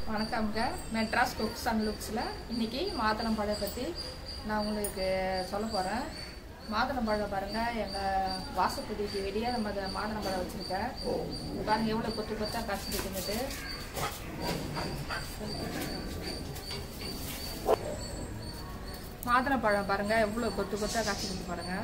வணக்கம்ங்க Madras cooks and லுக்ஸில் இன்றைக்கி மாதுளம்பழம் பற்றி நான் உங்களுக்கு சொல்ல போகிறேன் மாதுளம்பழம் பாருங்கள் எங்கள் வாசப்படிக்கு வெளியே நம்ம அதை மாதுளம்பழம் வச்சுருக்கேன் இது பாருங்கள் எவ்வளோ கொத்து கொத்தாக காய்ச்சிருக்குன்னுட்டு மாதுளம்பழம் பாருங்கள் எவ்வளோ கொத்து கொத்தாக காய்ச்சிருக்கு பாருங்கள்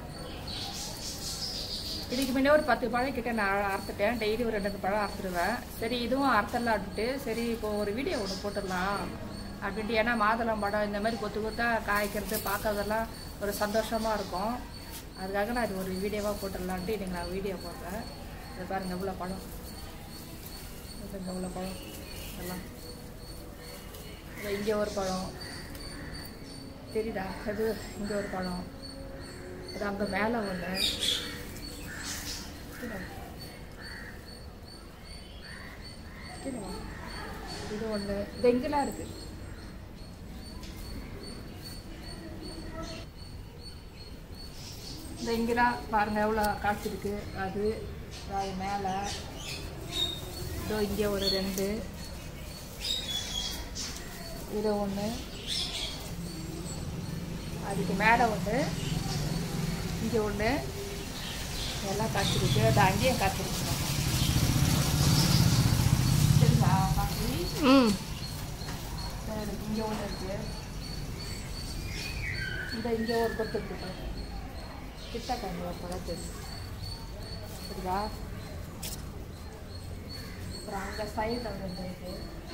இதுக்கு முன்னே ஒரு பத்து பழம் கிட்ட நான் அறுத்துட்டேன் டெய்லி ஒரு ரெண்டு பழம் அறுத்துருவேன் சரி இதுவும் அறுத்தலான்ட்டு சரி இப்போ ஒரு வீடியோ ஒன்று போட்டுடலாம் அப்படின்ட்டு ஏன்னா மாதுளம் பழம் இந்த மாதிரி கொத்து கொத்தா காய்க்கிறது பார்க்கறதெல்லாம் ஒரு சந்தோஷமாக இருக்கும் அதுக்காக நான் இது ஒரு வீடியோவாக போட்டுடலான்ட்டு இன்னைக்கு நான் வீடியோ போடுறேன் இது பாருங்க எவ்வளோ பழம் இது இங்க எவ்வளோ பழம் இதெல்லாம் இது இங்கே ஒரு பழம் தெரியுதா அது இங்கே ஒரு பழம் அது அங்கே மேலே ஒன்று கீழே வா. கீழே வா. இது ஒன்று இது எங்கெல்லாம் இருக்கு இந்த இங்கெல்லாம் பாருங்க எவ்வளோ காய்ச்சிருக்கு அது அது மேலே இதோ இங்கே ஒரு ரெண்டு இது ஒன்று அதுக்கு மேலே ஒன்று இங்கே ஒன்று எல்லாம் காய்ச்சிருக்கு அது அங்கேயும் காய்ச்சிருக்கு சரிங்களா காஃபி ம் இங்கே ஒன்று இருக்கு இந்த இங்கே ஒரு கொத்து இருக்கு பாரு. கிட்ட கண்டு ஒரு பழத்து சரிதா அப்புறம் அங்கே சைடில் ஒன்று இருக்கு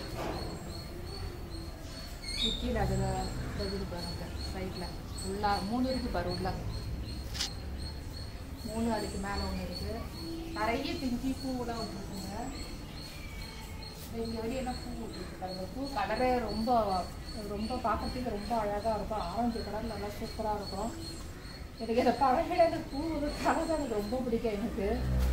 கீழே அதில் இது பாருங்க சைடில் உள்ளா மூணு இருக்கு பாரு உள்ள மூணு அதுக்கு மேலே ஒன்று இருக்கு நிறைய பிஞ்சி பூவெல்லாம் விட்டுருக்குங்க இங்கே வெளியெல்லாம் பூ விட்டுருக்காங்க பூ கலரே ரொம்ப ரொம்ப பார்க்கறதுக்கு ரொம்ப அழகாக இருக்கும் ஆரஞ்சு கலர் நல்லா சூப்பராக இருக்கும் எனக்கு இந்த பழகில இந்த பூ கலர் தான் எனக்கு ரொம்ப பிடிக்கும் எனக்கு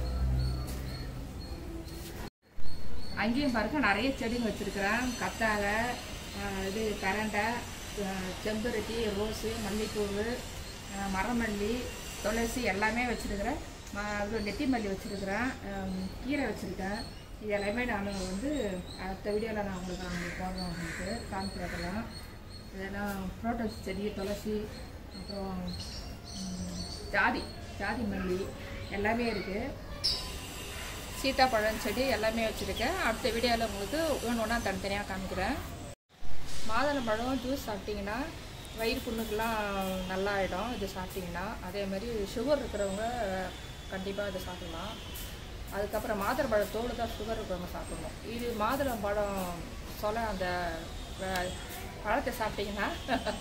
அங்கேயும் பாருங்க நிறைய செடிங்க வச்சுருக்கிறேன் கத்தாழை ஆஹ் இது கரண்டை ஆஹ் செம்பருத்தி ரோஸு மல்லிப்பூவு ஆஹ் மரமல்லி துளசி எல்லாமே வச்சுருக்கிறேன் அது நெத்தி மல்லி வச்சுருக்கிறேன் கீரை வச்சுருக்கேன் இது எல்லாமே நான் வந்து அடுத்த வீடியோவில் நான் உங்களுக்கு நான் போடுறேன் உங்களுக்கு காமிக்கிறதெல்லாம் இதெல்லாம் புரோட்டஸ் செடி துளசி அப்புறம் ம், ஜாதி ஜாதி மல்லி எல்லாமே இருக்குது சீத்தாப்பழம் செடி எல்லாமே வச்சுருக்கேன் அடுத்த வீடியோவில் உங்களுக்கு ஒன்று ஒன்றா தனித்தனியாக காமிக்கிறேன் மாதுளம்பழம் ஜூஸ் சாப்பிட்டிங்கன்னா வயிறு புண்ணுக்கெல்லாம் நல்லா ஆகிடும் இது சாப்பிட்டிங்கன்னா அதே மாதிரி சுகர் இருக்கிறவங்க கண்டிப்பாக இதை சாப்பிடலாம் அதுக்கப்புறம் மாதுளம்பழம் தோல் தான் சுகர் இருக்கிறவங்க சாப்பிடணும் இது மாதுளம்பழம் சொல்ல அந்த அஹ், பழத்தை சாப்பிட்டிங்கன்னா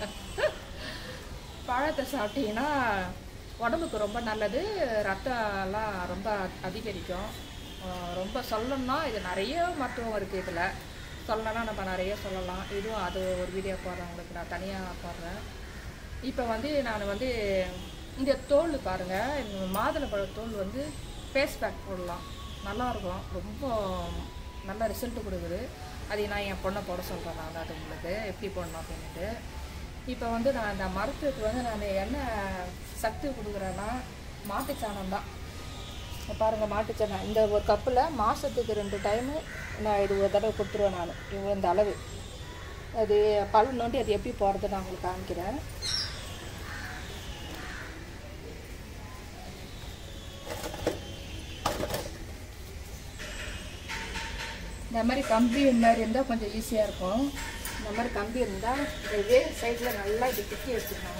பழத்தை சாப்பிட்டீங்கன்னா உடம்புக்கு ரொம்ப நல்லது ரத்தம்லாம் ரொம்ப அதிகரிக்கும் அஹ் ரொம்ப சொல்லணும்னா இது நிறைய மருத்துவம் இருக்குது இதில் சொல்லணும்னா நம்ம நிறைய சொல்லலாம் இதுவும் அது ஒரு வீடியோ போடுறேன் உங்களுக்கு நான் தனியாக போடுறேன் இப்போ வந்து நான் வந்து இந்த தோல் பாருங்கள் இந்த மாதுளம்பழ தோல் வந்து ஃபேஸ் பேக் போடலாம் நல்லாயிருக்கும் ரொம்ப நல்ல ரிசல்ட் கொடுக்குது அதை நான் என் பொண்ணை போட சொல்கிறேன் நான் அது உங்களுக்கு எப்படி போடணும் அப்படின்ட்டு இப்போ வந்து நான் அந்த மரத்துக்கு வந்து நான் என்ன சத்து கொடுக்குறேன்னா மாட்டுச்சாணம் தான் இப்ப பாருங்க மாட்டுச்சாணம் இந்த ஒரு கப்பில் மாதத்துக்கு ரெண்டு டைமு நான் இது ஒரு தடவை கொடுத்துருவேன் நான் இவ்வளோ இந்த அளவு அது பல் நோண்டி அது எப்படி போடுறது நான் உங்களுக்கு காமிக்கிறேன் இந்த மாதிரி கம்பி இந்த மாதிரி இருந்தால் கொஞ்சம் ஈஸியாக இருக்கும் இந்த மாதிரி கம்பி இருந்தால் இதே சைடில் நல்லா இப்படி குத்தி வச்சுக்கணும்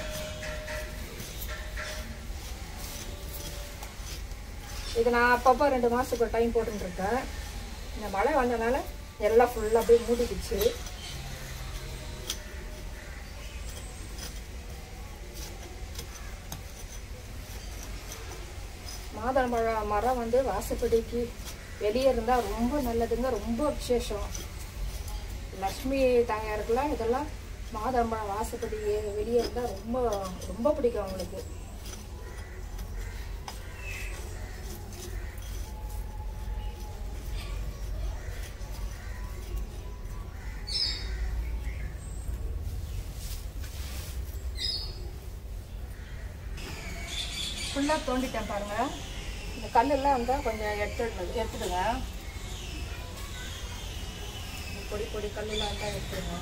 இது நான் அப்பப்போ ரெண்டு மாதத்துக்கு ஒரு டைம் போட்டுருக்கேன் இந்த மழை வந்தனால எல்லாம் ஃபுல்லாக அப்படியே மூடிடுச்சு மாதுளம்பழம் மரம் வந்து வாசப்படிக்கு வெளியே இருந்தால் ரொம்ப நல்லதுங்க ரொம்ப விசேஷம் லக்ஷ்மி தாயாருக்கெல்லாம் இதெல்லாம் மாதுளம்பழம் வாசப்படி வெளியே இருந்தால் ரொம்ப ரொம்ப பிடிக்கும் அவங்களுக்கு ஃபுல்லாக தோண்டிட்டேன் பாருங்கள் இந்த கல்லெல்லாம் இருந்தால் கொஞ்சம் எடுத்துடுங்க எடுத்துடுங்க பொடி பொடி கல்லுலாம் இருந்தால் எடுத்துருங்க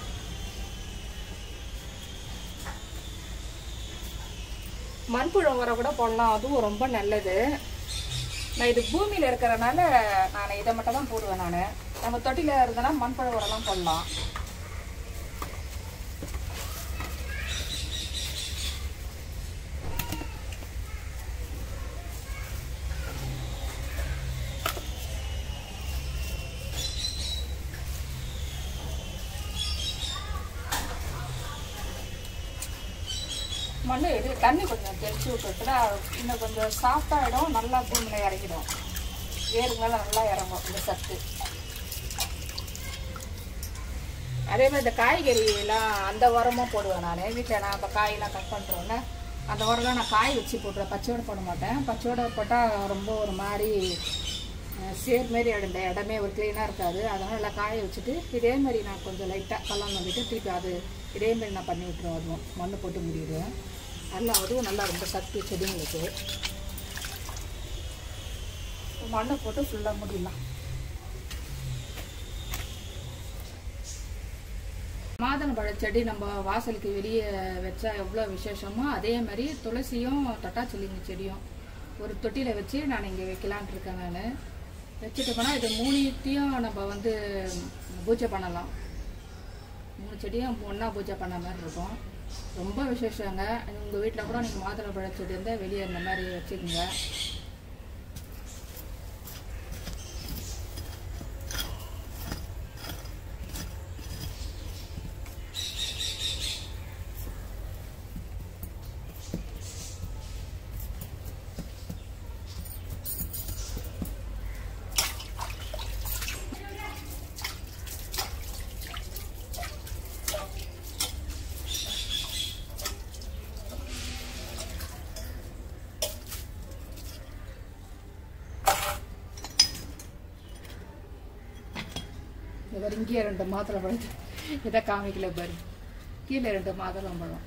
மண்புழு உரம் கூட போடலாம் அதுவும் ரொம்ப நல்லது நான் இது பூமியில் இருக்கிறனால நான் இதை மட்டும் தான் போடுவேன் நான் நம்ம தொட்டியில் இருந்தனா மண்புழு உரம்லாம் போடலாம் மண்ணு இது தண்ணி கொஞ்சம் தெளிச்சு விட்டுட்டுனா இன்னும் கொஞ்சம் சாஃப்டாகிடும் நல்லா பூமியில் இறங்கிடும் வேறு மேலே நல்லா இறங்கும் இந்த சத்து அதே மாதிரி இந்த காய்கறிலாம் அந்த உரமும் போடுவேன் நான் வீட்டில் நான் இப்போ காயெல்லாம் கட் பண்ணுறோம்ல அந்த உரம்லாம் நான் காய் வச்சு போட்டுருவேன் பச்சையோடு போட மாட்டேன் பச்சையோடு போட்டால் ரொம்ப ஒரு மாதிரி அஹ், சேர் மாரி ஆயிடும் இந்த இடமே ஒரு க்ளீனாக இருக்காது அதனால் எல்லாம் காய வச்சுட்டு இதே மாதிரி நான் கொஞ்சம் லைட்டாக கல்லாம் வந்துட்டு திருப்பி அது இதே மாதிரி நான் பண்ணி விட்டுருவேன் அதுவும் மண்ணு போட்டு முடிடுவேன் நல்லா அதுவும் நல்லா ரொம்ப சத்து செடிங்களுக்கு மண்ணை போட்டு ஃபுல்லாக முடியலாம் மாதுளம்பழ செடி நம்ம வாசலுக்கு வெளியே வச்சா எவ்வளோ விசேஷமோ அதே மாதிரி துளசியும் தொட்டாச்சில்லிங்க செடியும் ஒரு தொட்டியில் வச்சு நான் இங்கே வைக்கலான்ட்டு இருக்கேன் நான் வச்சுட்டு போனால் இது மூணுத்தையும் நம்ம வந்து பூஜை பண்ணலாம் மூணு செடியும் ஒன்றா பூஜை பண்ண மாதிரி இருக்கும் ரொம்ப விசேஷங்க உங்கள் வீட்டில் கூட நீங்கள் மாதுளம்பழ செடி இருந்தால் வெளியே இந்த மாதிரி வச்சுக்கோங்க இவர் இங்கேயே ரெண்டு மாதுளம்பழம் இதை காமிக்கல பாரு கீழே ரெண்டு மாதுளம்பழம்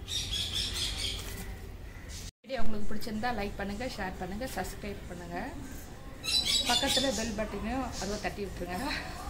வீடியோ உங்களுக்கு பிடிச்சிருந்தா லைக் பண்ணுங்க ஷேர் பண்ணுங்க சப்ஸ்கிரைப் பண்ணுங்க பக்கத்தில் பெல் பட்டனையும் அதுவும் தட்டி விட்டுருங்க